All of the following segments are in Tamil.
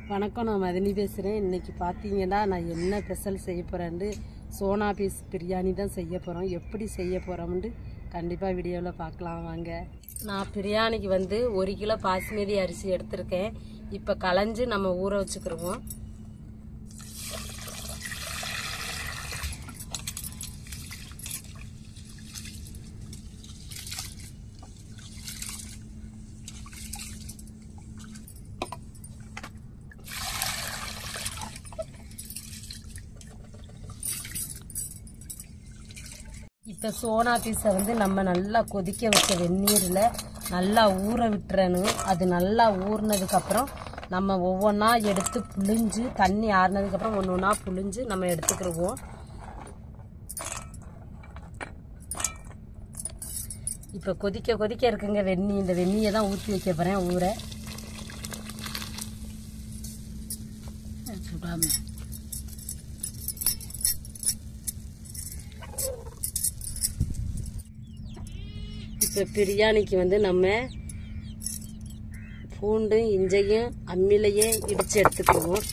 வணக்கம் நான் மதினி பேசுகிறேன் இன்னைக்கு பார்த்தீங்கன்னா நான் என்ன ஸ்பெஷல் செய்ய போகிறேன்ட்டு சோனா பீஸ் பிரியாணி தான் செய்ய போகிறோம் எப்படி செய்ய போகிறோம்னு கண்டிப்பாக வீடியோவில் பார்க்கலாம் வாங்க நான் பிரியாணிக்கு வந்து ஒரு கிலோ பாசுமதி அரிசி எடுத்திருக்கேன் இப்போ களைஞ்சு நம்ம ஊற வச்சுக்கிருவோம் இப்போ சோனா பீஸை வந்து நம்ம நல்லா கொதிக்க வச்ச வெந்நீரில் நல்லா ஊற விட்டுறணும் அது நல்லா ஊறினதுக்கப்புறம் நம்ம ஒவ்வொன்றா எடுத்து புழிஞ்சு தண்ணி ஆறுனதுக்கப்புறம் ஒன்று ஒன்றா புழிஞ்சு நம்ம எடுத்துக்கிடுவோம் இப்போ கொதிக்க கொதிக்க இருக்குங்க வெந்நி இந்த வெந்நியை தான் ஊற்றி வைக்க போகிறேன் ஊற சுடாமல் இப்போ பிரியாணிக்கு வந்து நம்ம பூண்டு இஞ்சையும் அம்மிலையே இடித்து எடுத்துக்குவோம்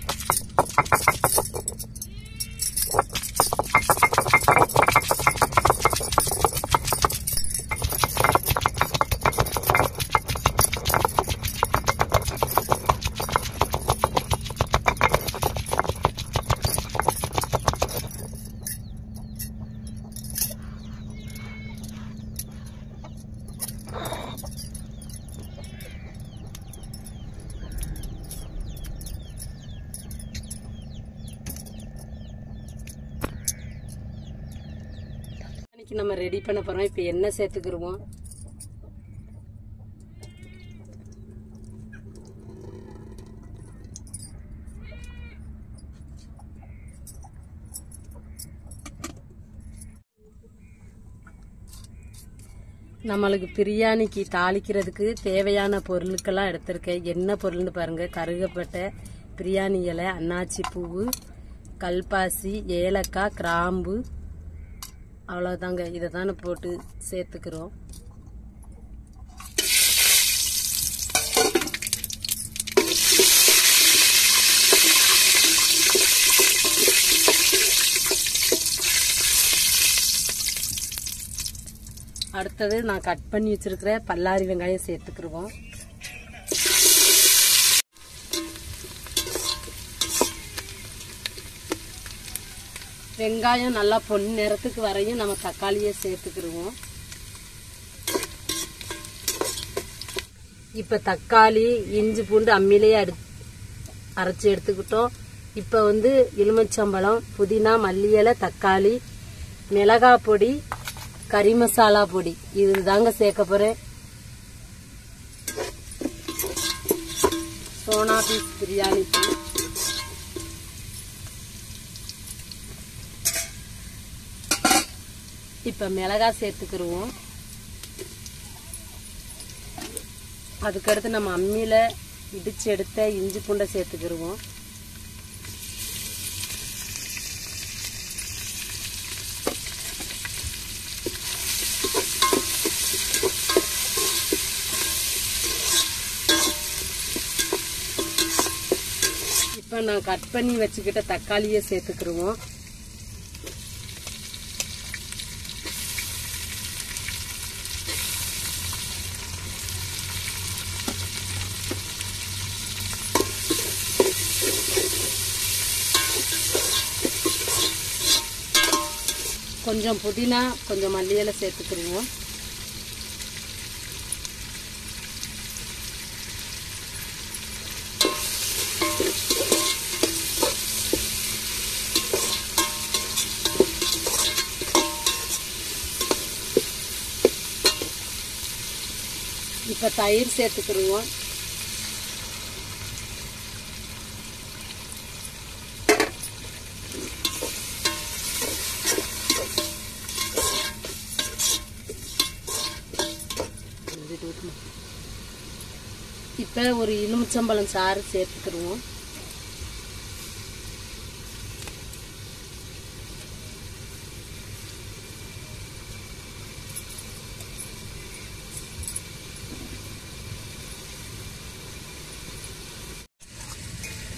பிரியாணிக்கு நம்ம ரெடி பண்ண போகிறோம் இப்போ எண்ணெய் சேர்த்துக்கிருவோம் நம்மளுக்கு பிரியாணிக்கு தாளிக்கிறதுக்கு தேவையான பொருட்கள்லாம் எடுத்திருக்கேன் என்ன பொருள்னு பாருங்க கருகப்பட்டை பிரியாணி இலை அன்னாச்சி பூவு கல்பாசி ஏலக்காய் கிராம்பு அவ்வளோதாங்க இதை தானே போட்டு சேர்த்துக்கிறோம் அடுத்தது நான் கட் பண்ணி வச்சிருக்கிற பல்லாரி வெங்காயம் சேர்த்துக்கிருவோம் வெங்காயம் நல்லா பொன் நிறத்துக்கு வரையும் நம்ம தக்காளியை சேர்த்துக்கிருவோம் இப்போ தக்காளி இஞ்சி பூண்டு அம்மிலேயே அடு அரைச்சி எடுத்துக்கிட்டோம் இப்போ வந்து எலுமிச்சம்பழம் புதினா மல்லி இலை தக்காளி மிளகாய் பொடி கறி மசாலா பொடி இது தாங்க சேர்க்க போகிறேன் சோனா பீஸ் பிரியாணிக்கு இப்போ மிளகாய் சேர்த்துக்கிருவோம் அதுக்கடுத்து நம்ம அம்மியில் இடிச்சு எடுத்த இஞ்சி பூண்டை சேர்த்துக்கிருவோம் இப்போ நான் கட் பண்ணி வச்சுக்கிட்ட தக்காளியை சேர்த்துக்கிருவோம் கொஞ்சம் புதினா கொஞ்சம் மல்லி இலை சேர்த்துக்கிருவோம் இப்போ தயிர் சேர்த்துக்கிருவோம் இப்போ ஒரு எலுமிச்சம்பழம் சாறு சேர்த்துக்கிருவோம்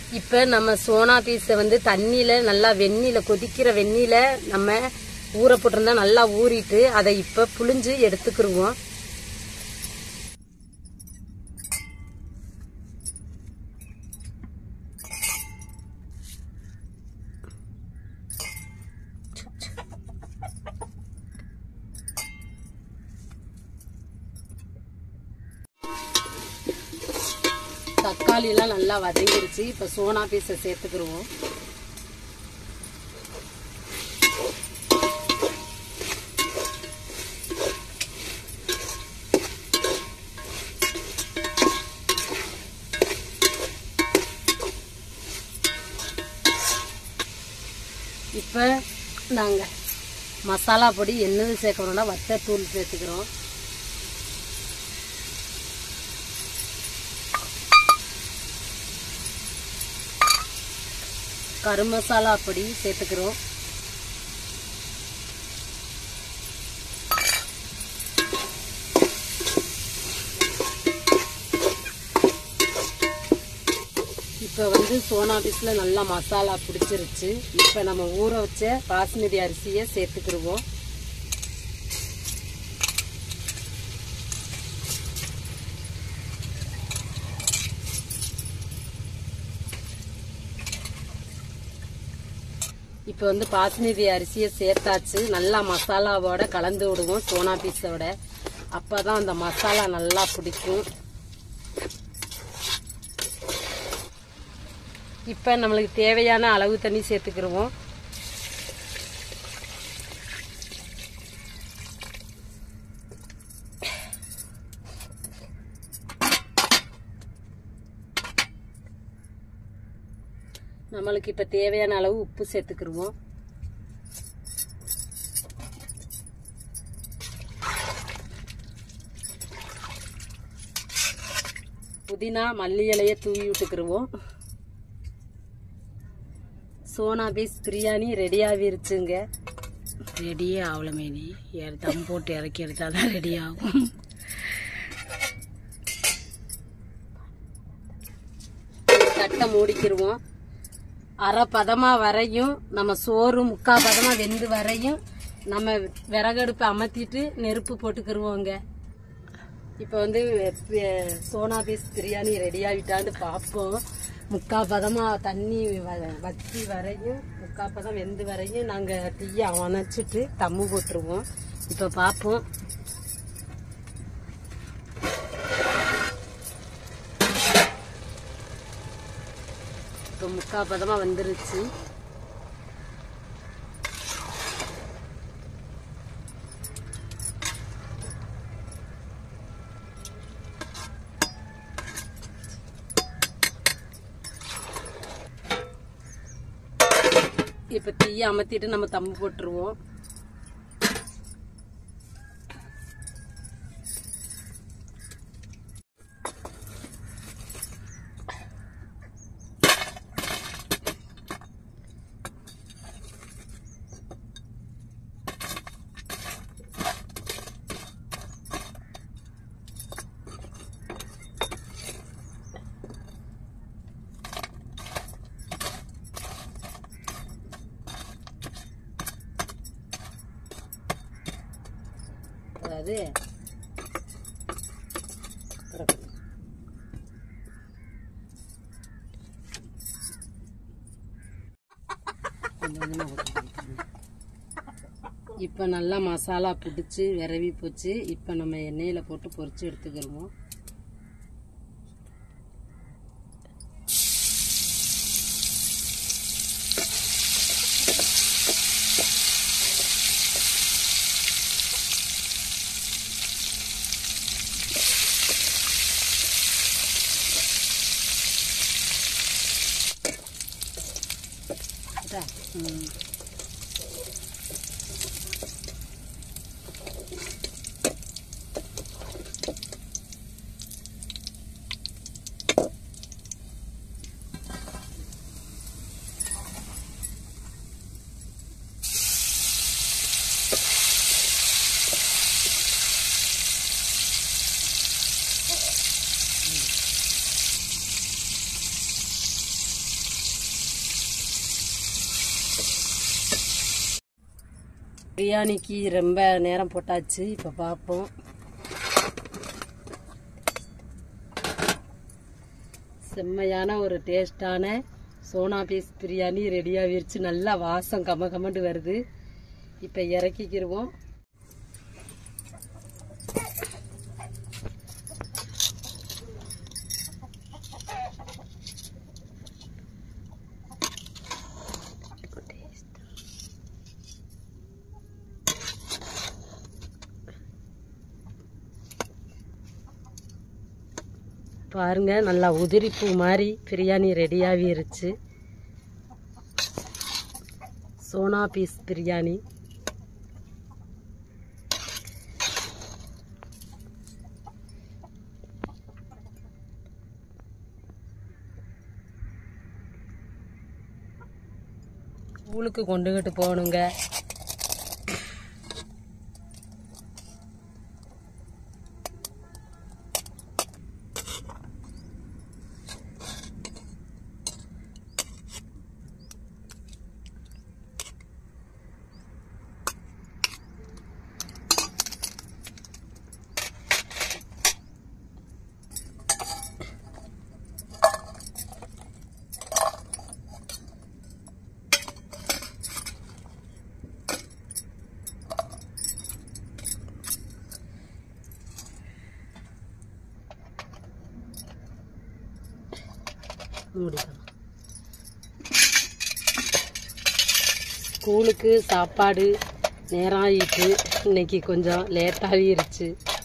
இப்போ நம்ம சோனா பீஸை வந்து தண்ணியில் நல்லா வெந்நில கொதிக்கிற வெந்நில நம்ம ஊற போட்டிருந்தா நல்லா ஊறிட்டு அதை இப்போ புழிஞ்சு எடுத்துக்கிருவோம் தக்காளிலாம் நல்லா வதங்கிருச்சு இப்போ சோனா பீஸை சேர்த்துக்கிருவோம் இப்போ நாங்கள் மசாலா பொடி என்னது சேர்க்கணும்னா வத்தத்தூள் சேர்த்துக்கிறோம் கரும் மசாலா பொடி சேர்த்துக்கிறோம் இப்போ வந்து சோனா பீஸில் நல்லா மசாலா பிடிச்சிருச்சு இப்போ நம்ம ஊற வச்ச பாஸ்மதி அரிசியை சேர்த்துக்கிருவோம் இப்போ வந்து பாஸ்மதி அரிசியை சேர்த்தாச்சு நல்லா மசாலாவோட கலந்து விடுவோம் சோனா பீஸோட அப்பதான் அந்த மசாலா நல்லா பிடிக்கும் இப்போ நம்மளுக்கு தேவையான அளவு தண்ணி சேர்த்துக்கிருவோம் நம்மளுக்கு இப்போ தேவையான அளவு உப்பு சேர்த்துக்கிருவோம் புதினா மல்லி இலையை தூவி விட்டுக்கிருவோம் சோனா பீஸ் பிரியாணி ரெடி ஆகிருச்சுங்க ரெடியே ஆகல மேனி தம் போட்டு இறக்கி எடுத்தால் தான் ரெடி ஆகும் தட்டை மூடிக்கிருவோம் அரை பதமா வரையும் நம்ம சோறு முக்கா பதமா வெந்து வரையும் நம்ம விறகடுப்பு அமர்த்திட்டு நெருப்பு போட்டுக்கிருவோங்க இப்போ வந்து அஹ், சோனா பீஸ் பிரியாணி ரெடி ஆகிட்டான்னு பார்ப்போம் முக்கா பதமா தண்ணி வ- வத்தி வரையும் முக்கா பதம் வெந்து வரையும் நாங்கள் தீயை அணைச்சிட்டு தம்மு போட்டுருவோம் இப்போ பார்ப்போம் இப்போ முக்கா பதமா வந்துருச்சு இப்போ தீயை அமர்த்திட்டு நம்ம தம்பு போட்டுருவோம் அதாவது இப்போ நல்லா மசாலா பிடிச்சி விரவி போச்சு இப்போ நம்ம எண்ணெயில் போட்டு பொரிச்சு எடுத்துக்கிருவோம் இதா, ம். பிரியாணிக்கு ரொம்ப நேரம் போட்டாச்சு இப்போ பார்ப்போம் செம்மையான ஒரு டேஸ்டான சோனா பீஸ் பிரியாணி ரெடியாகிருச்சு நல்லா வாசம் கம கமண்டு வருது இப்போ இறக்கிக்கிருவோம் பாருங்க நல்லா உதிரிப்பூ மாதிரி பிரியாணி ரெடியாகிருச்சு சோனா பீஸ் பிரியாணி ஸ்கூலுக்கு கொண்டுகிட்டு போகணுங்க மூடிக்கலாம் ஸ்கூலுக்கு சாப்பாடு நேரம் ஆகிட்டு இன்னைக்கு கொஞ்சம் லேட்டாகிருச்சு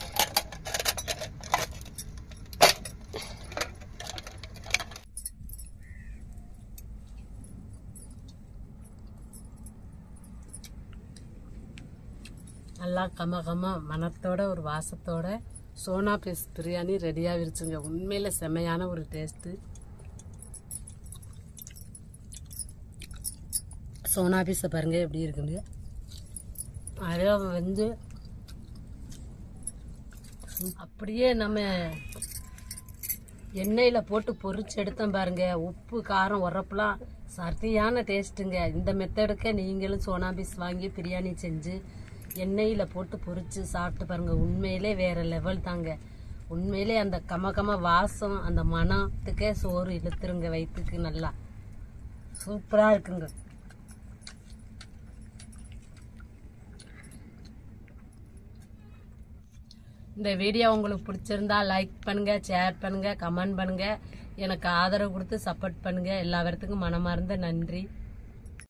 நல்லா கம கம மனத்தோட ஒரு வாசத்தோட சோனா பீஸ் பிரியாணி ரெடியாகிருச்சுங்க உண்மையில செமையான ஒரு டேஸ்ட்டு சோனா பீஸை பாருங்க எப்படி இருக்குங்க அதே வந்து அப்படியே நம்ம எண்ணெயில் போட்டு பொரிச்சு எடுத்தோம் பாருங்க உப்பு காரம் உரப்புலாம் சரியான டேஸ்ட்டுங்க இந்த மெத்தடுக்கே நீங்களும் சோனா பீஸ் வாங்கி பிரியாணி செஞ்சு எண்ணெயில் போட்டு பொரிச்சு சாப்பிட்டு பாருங்க உண்மையிலே வேற லெவல் தாங்க உண்மையிலே அந்த கம கம வாசம் அந்த மனத்துக்கே சோறு இழுத்துருங்க வயிற்றுக்கு நல்லா சூப்பராக இருக்குங்க இந்த வீடியோ உங்களுக்கு பிடிச்சிருந்தா லைக் பண்ணுங்க ஷேர் பண்ணுங்க கமெண்ட் பண்ணுங்க எனக்கு ஆதரவு கொடுத்து சப்போர்ட் பண்ணுங்க எல்லா பேர்த்துக்கும் மனமார்ந்த நன்றி